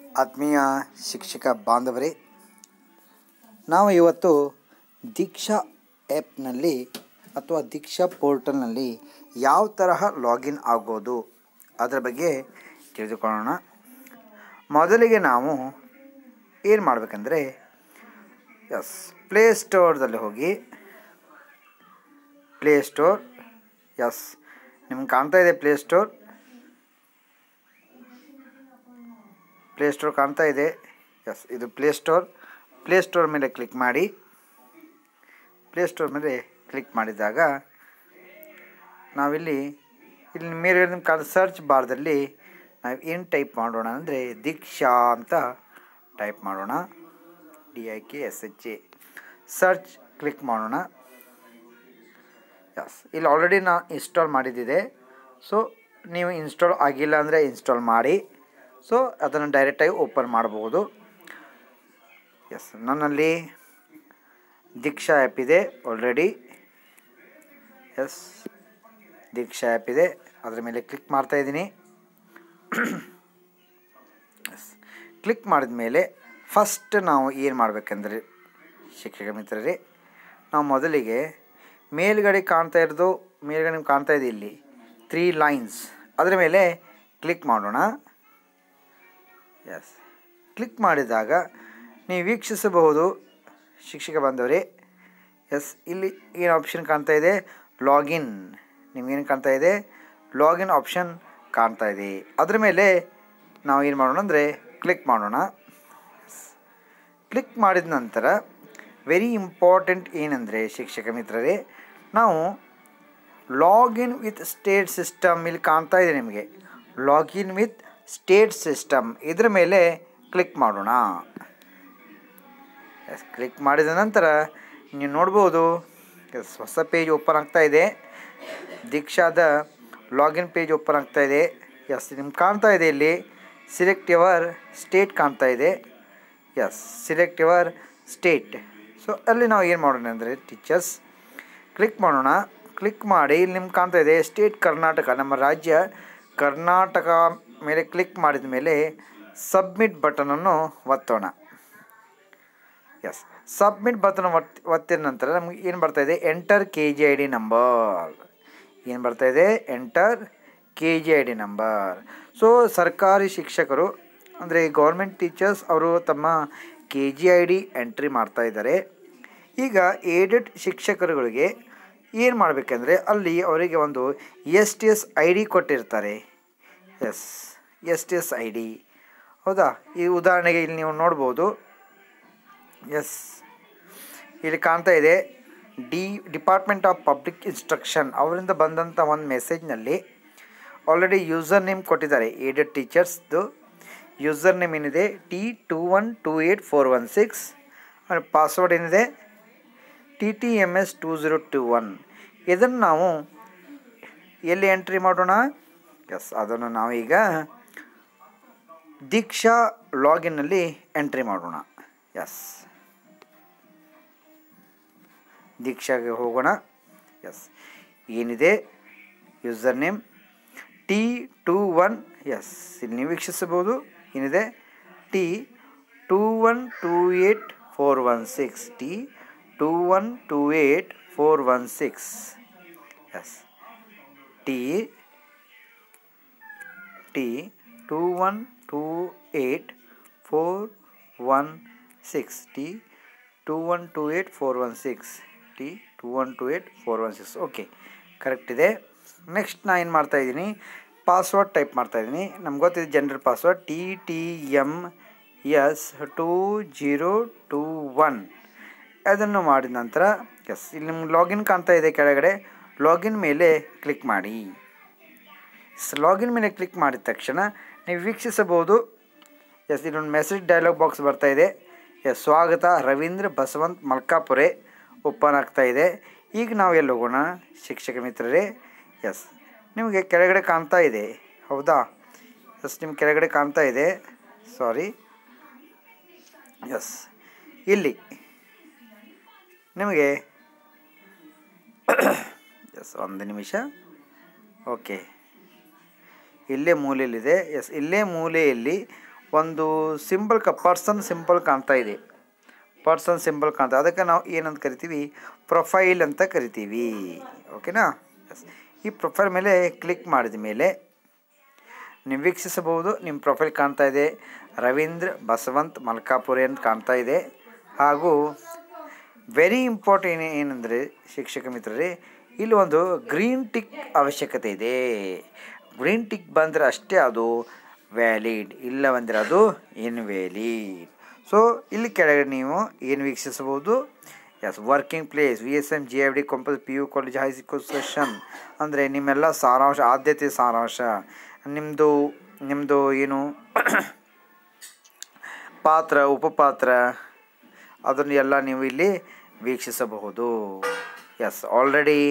ಆತ್ಮೀಯ ಶಿಕ್ಷಕ ಬಾಂಧವರೇ ನಾವು ಇವತ್ತು ದೀಕ್ಷಾ ಆ್ಯಪ್ನಲ್ಲಿ ಅಥವಾ ದೀಕ್ಷಾ ಪೋರ್ಟಲ್ನಲ್ಲಿ ಯಾವ ತರಹ ಲಾಗಿನ್ ಆಗೋದು ಅದರ ಬಗ್ಗೆ ತಿಳಿದುಕೊಳ್ಳೋಣ ಮೊದಲಿಗೆ ನಾವು ಏನು ಮಾಡಬೇಕಂದ್ರೆ ಎಸ್ ಪ್ಲೇ ಸ್ಟೋರ್ದಲ್ಲಿ ಹೋಗಿ ಪ್ಲೇ ಸ್ಟೋರ್ ಎಸ್ ನಿಮ್ಗೆ ಕಾಣ್ತಾ ಇದೆ ಪ್ಲೇ ಸ್ಟೋರ್ ಪ್ಲೇ ಸ್ಟೋರ್ ಕಾಣ್ತಾ ಇದೆ ಎಸ್ ಇದು ಪ್ಲೇ ಸ್ಟೋರ್ ಪ್ಲೇ ಸ್ಟೋರ್ ಮೇಲೆ ಕ್ಲಿಕ್ ಮಾಡಿ ಪ್ಲೇ ಸ್ಟೋರ್ ಮೇಲೆ ಕ್ಲಿಕ್ ಮಾಡಿದಾಗ ನಾವಿಲ್ಲಿ ಇಲ್ಲಿ ಮೇಲೆ ನಿಮ್ಮ ಕಾಣ ಸರ್ಚ್ ಬಾರ್ದಲ್ಲಿ ನಾವು ಏನು ಟೈಪ್ ಮಾಡೋಣ ಅಂದರೆ ದೀಕ್ಷಾ ಅಂತ ಟೈಪ್ ಮಾಡೋಣ D I K S H A search click ಮಾಡೋಣ ಎಸ್ ಇಲ್ಲಿ ಆಲ್ರೆಡಿ ನಾನು ಇನ್ಸ್ಟಾಲ್ ಮಾಡಿದ್ದಿದೆ ಸೊ ನೀವು ಇನ್ಸ್ಟಾಲ್ ಆಗಿಲ್ಲ ಅಂದರೆ ಇನ್ಸ್ಟಾಲ್ ಮಾಡಿ ಸೊ ಅದನ್ನು ಡೈರೆಕ್ಟಾಗಿ ಓಪನ್ ಮಾಡ್ಬೋದು ಎಸ್ ನನ್ನಲ್ಲಿ ದೀಕ್ಷಾ ಆ್ಯಪ್ ಇದೆ ಆಲ್ರೆಡಿ ಎಸ್ ದೀಕ್ಷಾ ಆ್ಯಪ್ ಇದೆ ಅದರ ಮೇಲೆ ಕ್ಲಿಕ್ ಮಾಡ್ತಾಯಿದ್ದೀನಿ ಎಸ್ ಕ್ಲಿಕ್ ಮಾಡಿದ ಮೇಲೆ ಫಸ್ಟ್ ನಾವು ಏನು ಮಾಡಬೇಕಂದ್ರೆ ಶಿಕ್ಷಕ ಮಿತ್ರರೇ ನಾವು ಮೊದಲಿಗೆ ಮೇಲ್ಗಡೆ ಕಾಣ್ತಾ ಇರೋದು ಮೇಲ್ಗಡೆ ನಿಮ್ಗೆ ಕಾಣ್ತಾ ಇದೆ ಇಲ್ಲಿ ತ್ರೀ ಲೈನ್ಸ್ ಅದರ ಮೇಲೆ ಕ್ಲಿಕ್ ಮಾಡೋಣ ಎಸ್ ಕ್ಲಿಕ್ ಮಾಡಿದಾಗ ನೀವು ವೀಕ್ಷಿಸಬಹುದು ಶಿಕ್ಷಕ ಬಂದವರೇ ಎಸ್ ಇಲ್ಲಿ ಏನು ಆಪ್ಷನ್ ಕಾಣ್ತಾ ಇದೆ ಲಾಗಿನ್ ನಿಮಗೇನು ಕಾಣ್ತಾ ಇದೆ ಲಾಗಿನ್ ಆಪ್ಷನ್ ಕಾಣ್ತಾ ಇದೆ ಅದರ ಮೇಲೆ ನಾವು ಏನು ಮಾಡೋಣ ಅಂದರೆ ಕ್ಲಿಕ್ ಮಾಡೋಣ ಕ್ಲಿಕ್ ಮಾಡಿದ ನಂತರ ವೆರಿ ಇಂಪಾರ್ಟೆಂಟ್ ಏನಂದರೆ ಶಿಕ್ಷಕ ಮಿತ್ರರೇ ನಾವು ಲಾಗಿನ್ ವಿತ್ ಸ್ಟೇಟ್ ಸಿಸ್ಟಮ್ ಇಲ್ಲಿ ಕಾಣ್ತಾ ಇದೆ ನಿಮಗೆ ಲಾಗಿನ್ ವಿತ್ ಸ್ಟೇಟ್ ಸಿಸ್ಟಮ್ ಇದರ ಮೇಲೆ ಕ್ಲಿಕ್ ಮಾಡೋಣ ಎಸ್ ಕ್ಲಿಕ್ ಮಾಡಿದ ನಂತರ ನೀವು ನೋಡ್ಬೋದು ಎಸ್ ಹೊಸ ಪೇಜ್ ಓಪನ್ ಆಗ್ತಾ ಇದೆ ದೀಕ್ಷಾದ ಲಾಗಿನ್ ಪೇಜ್ ಓಪನ್ ಆಗ್ತಾ ಇದೆ ಎಸ್ ನಿಮ್ಗೆ ಕಾಣ್ತಾ ಇದೆ ಇಲ್ಲಿ ಸಿಲೆಕ್ಟ್ ಯವರ್ ಸ್ಟೇಟ್ ಕಾಣ್ತಾ ಇದೆ yes select your state so ಅಲ್ಲಿ ನಾವು ಏನು ಮಾಡೋಣ ಅಂದರೆ ಟೀಚರ್ಸ್ ಕ್ಲಿಕ್ ಮಾಡೋಣ ಕ್ಲಿಕ್ ಮಾಡಿ ಇಲ್ಲಿ ನಿಮ್ಗೆ ಕಾಣ್ತಾ ಇದೆ ಸ್ಟೇಟ್ ಕರ್ನಾಟಕ ನಮ್ಮ ರಾಜ್ಯ ಕರ್ನಾಟಕ ಮೇಲೆ ಕ್ಲಿಕ್ ಮಾಡಿದ ಮೇಲೆ ಸಬ್ಮಿಟ್ ಬಟನನ್ನು ಒತ್ತೋಣ ಎಸ್ ಸಬ್ಮಿಟ್ ಬಟನ್ ಒತ್ತಿ ಒತ್ತಿದ ನಂತರ ನಮ್ಗೆ ಏನು ಬರ್ತಾ ಇದೆ enter K G I D number ಏನು ಬರ್ತಾ ಇದೆ enter K G I D number so ಸರ್ಕಾರಿ ಶಿಕ್ಷಕರು ಅಂದರೆ ಗೌರ್ಮೆಂಟ್ ಟೀಚರ್ಸ್ ಅವರು ತಮ್ಮ K G I D entry ಮಾಡ್ತಾ ಇದ್ದಾರೆ ಈಗ ಏಡೆಡ್ ಶಿಕ್ಷಕರುಗಳಿಗೆ ಏನು ಮಾಡಬೇಕಂದ್ರೆ ಅಲ್ಲಿ ಅವರಿಗೆ ಒಂದು S T S I D ಕೊಟ್ಟಿರ್ತಾರೆ S S T S I D ಹೌದಾ ಈ ಉದಾಹರಣೆಗೆ ಇಲ್ಲಿ ನೀವು ನೋಡ್ಬೋದು ಎಸ್ ಇಲ್ಲಿ ಕಾಣ್ತಾ ಇದೆ D department of public instruction ಅವರಿಂದ ಬಂದಂಥ ಒಂದು ಮೆಸೇಜ್ನಲ್ಲಿ ಆಲ್ರೆಡಿ ಯೂಸರ್ ನೇಮ್ ಕೊಟ್ಟಿದ್ದಾರೆ ಏಡೆಡ್ ಟೀಚರ್ಸ್ದು ಯೂಸರ್ ನೇಮ್ ಏನಿದೆ T two one two eight four one six ಆಮೇಲೆ ಪಾಸ್ವರ್ಡ್ ಏನಿದೆ T T M S two zero two one ಇದನ್ನು ನಾವು ಎಲ್ಲಿ ಎಂಟ್ರಿ ಮಾಡೋಣ ಎಸ್ ಅದನ್ನು ನಾವೀಗ ದೀಕ್ಷಾ ಲಾಗಿನ್ನಲ್ಲಿ ಎಂಟ್ರಿ ಮಾಡೋಣ ಎಸ್ ದೀಕ್ಷಾಗೆ ಹೋಗೋಣ ಎಸ್ ಏನಿದೆ user name T two one yes ಇಲ್ಲಿ ನೀವು ವೀಕ್ಷಿಸಬಹುದು ಏನಿದೆ T two one two eight four one six T two one two eight four one six yes T T two one two eight four one six T two one two eight four one six T two one two eight four one six okay correct ಇದೆ next ನಾನು ಏನು ಮಾಡ್ತಾಯಿದ್ದೀನಿ password type ಮಾಡ್ತಾಯಿದ್ದೀನಿ ನಮ್ಗೆ ಗೊತ್ತಿದೆ general password T T M S two zero two one ಅದನ್ನು ಮಾಡಿದ ನಂತರ ಎಸ್ ಇಲ್ಲಿ ನಿಮ್ಗೆ ಲಾಗಿನ್ ಕಾಣ್ತಾ ಇದೆ ಕೆಳಗಡೆ ಲಾಗಿನ್ ಮೇಲೆ ಕ್ಲಿಕ್ ಮಾಡಿ ಲಾಗಿನ್ ಮೇಲೆ ಕ್ಲಿಕ್ ಮಾಡಿದ ತಕ್ಷಣ ನೀವು ವೀಕ್ಷಿಸಬಹುದು ಎಸ್ ಇಲ್ಲೊಂದು ಮೆಸೇಜ್ ಡೈಲಾಗ್ ಬಾಕ್ಸ್ ಬರ್ತಾ ಇದೆ ಎಸ್ ಸ್ವಾಗತ ರವೀಂದ್ರ ಬಸವಂತ್ ಮಲ್ಕಾಪುರೆ ಓಪನ್ ಆಗ್ತಾ ಇದೆ ಈಗ ನಾವು ಎಲ್ಲಿ ಹೋಗೋಣ ಶಿಕ್ಷಕ ಮಿತ್ರರೇ ಎಸ್ ನಿಮಗೆ ಕೆಳಗಡೆ ಕಾಣ್ತಾ ಇದೆ ಹೌದಾ ಎಸ್ ನಿಮ್ಮ ಕೆಳಗಡೆ ಕಾಣ್ತಾ ಇದೆ ಸಾರಿ ಎಸ್ ಇಲ್ಲಿ ನಿಮಗೆ ಎಸ್ ಒಂದು ನಿಮಿಷ ಓಕೆ ಇಲ್ಲೇ ಮೂಲೆಯಲ್ಲಿದೆ ಎಸ್ ಇಲ್ಲೇ ಮೂಲೆಯಲ್ಲಿ ಒಂದು ಸಿಂಬಲ್ ಕ ಪರ್ಸನ್ ಸಿಂಬಲ್ ಕಾಣ್ತಾ ಇದೆ ಪರ್ಸನ್ ಸಿಂಬಲ್ ಕಾಣ್ತಾ ಅದಕ್ಕೆ ನಾವು ಏನಂತ ಕರಿತೀವಿ ಪ್ರೊಫೈಲ್ ಅಂತ ಕರಿತೀವಿ ಓಕೆನಾ ಎಸ್ ಈ ಪ್ರೊಫೈಲ್ ಮೇಲೆ ಕ್ಲಿಕ್ ಮಾಡಿದ ಮೇಲೆ ನೀವು ವೀಕ್ಷಿಸಬಹುದು ನಿಮ್ಮ ಪ್ರೊಫೈಲ್ ಕಾಣ್ತಾ ಇದೆ ರವೀಂದ್ರ ಬಸವಂತ್ ಮಲ್ಕಾಪುರಿ ಅಂತ ಕಾಣ್ತಾ ಇದೆ ಹಾಗೂ ವೆರಿ ಇಂಪಾರ್ಟೆಂಟ್ ಏನಂದರೆ ಶಿಕ್ಷಕ ಮಿತ್ರರೇ ಇಲ್ಲಿ ಒಂದು ಗ್ರೀನ್ ಟಿಕ್ ಅವಶ್ಯಕತೆ ಇದೆ ಗ್ರೀನ್ ಟಿಕ್ ಬಂದರೆ ಅಷ್ಟೇ ಅದು ವ್ಯಾಲಿಡ್ ಇಲ್ಲವಂದರೆ ಅದು ಇನ್ವ್ಯಾಲಿಡ್ ಸೊ ಇಲ್ಲಿ ಕೆಳಗಡೆ ನೀವು ಏನು ವೀಕ್ಷಿಸಬಹುದು yes working place V S M G F D ಕಂಪಲ್ P U college high school session ಅಂದರೆ ನಿಮ್ಮೆಲ್ಲ ಸಾರಾಂಶ ಆದ್ಯತೆ ಸಾರಾಂಶ ನಿಮ್ಮದು ನಿಮ್ಮದು ಏನು ಪಾತ್ರ ಉಪಪಾತ್ರ ಅದನ್ನು ಎಲ್ಲ ನೀವು ಇಲ್ಲಿ ವೀಕ್ಷಿಸಬಹುದು ಎಸ್ ಆಲ್ರೆಡಿ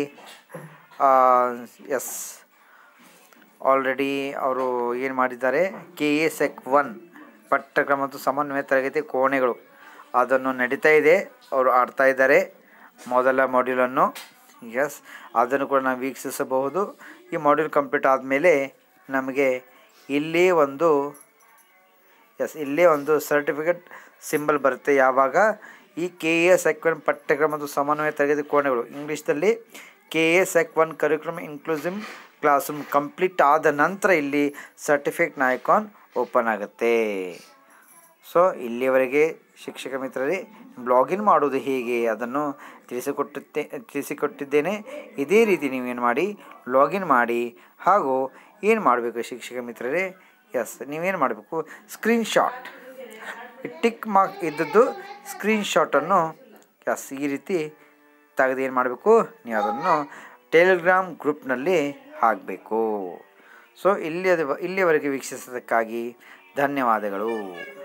ಎಸ್ ಆಲ್ರೆಡಿ ಅವರು ಏನು ಮಾಡಿದ್ದಾರೆ ಕೆ ಎ ಸೆಕ್ ಒನ್ ಪಠ್ಯಕ್ರಮ ಮತ್ತು ಸಮನ್ವಯ ತರಗತಿ ಕೋಣೆಗಳು ಅದನ್ನು ನಡೀತಾ ಇದೆ ಅವರು ಆಡ್ತಾ ಇದ್ದಾರೆ ಮೊದಲ ಮಾಡ್ಯೂಲನ್ನು ಎಸ್ ಅದನ್ನು ಕೂಡ ನಾವು ವೀಕ್ಷಿಸಬಹುದು ಈ ಮಾಡ್ಯೂಲ್ ಕಂಪ್ಲೀಟ್ ಆದಮೇಲೆ ನಮಗೆ ಇಲ್ಲಿ ಒಂದು ಎಸ್ ಇಲ್ಲೇ ಒಂದು ಸರ್ಟಿಫಿಕೇಟ್ ಸಿಂಬಲ್ ಬರುತ್ತೆ ಯಾವಾಗ ಈ ಕೆ ಎ ಸೆಕ್ ಒನ್ ಪಠ್ಯಕ್ರಮ ಮತ್ತು ಸಮನ್ವಯ ತರಗತಿ ಕೋಣೆಗಳು ಇಂಗ್ಲೀಷ್ದಲ್ಲಿ K A sec one curriculum inclusive classroom complete ಆದ ನಂತರ ಇಲ್ಲಿ ಸರ್ಟಿಫಿಕೇಟ್ ಐಕಾನ್ ಓಪನ್ ಆಗುತ್ತೆ ಸೊ ಇಲ್ಲಿಯವರೆಗೆ ಶಿಕ್ಷಕ ಮಿತ್ರರೇ ಬ್ಲಾಗಿನ್ ಮಾಡೋದು ಹೇಗೆ ಅದನ್ನು ತಿಳಿಸಿಕೊಟ್ಟುತ್ತೆ ತಿಳಿಸಿಕೊಟ್ಟಿದ್ದೇನೆ ಇದೇ ರೀತಿ ನೀವೇನು ಮಾಡಿ ಲಾಗಿನ್ ಮಾಡಿ ಹಾಗೂ ಏನು ಮಾಡಬೇಕು ಶಿಕ್ಷಕ ಮಿತ್ರರೇ ಎಸ್ ನೀವೇನು ಮಾಡಬೇಕು ಸ್ಕ್ರೀನ್ಶಾಟ್ ಟಿಕ್ ಮಾರ್ಕ್ ಇದ್ದದ್ದು ಸ್ಕ್ರೀನ್ಶಾಟನ್ನು ಎಸ್ ಈ ರೀತಿ ತೆಗೆದು ಏನು ಮಾಡಬೇಕು ನೀವು ಅದನ್ನು ಟೆಲಿಗ್ರಾಮ್ ಗ್ರೂಪ್ನಲ್ಲಿ ಹಾಕಬೇಕು ಸೊ ಇಲ್ಲಿ ಇಲ್ಲಿಯವರೆಗೆ ವೀಕ್ಷಿಸೋದಕ್ಕಾಗಿ ಧನ್ಯವಾದಗಳು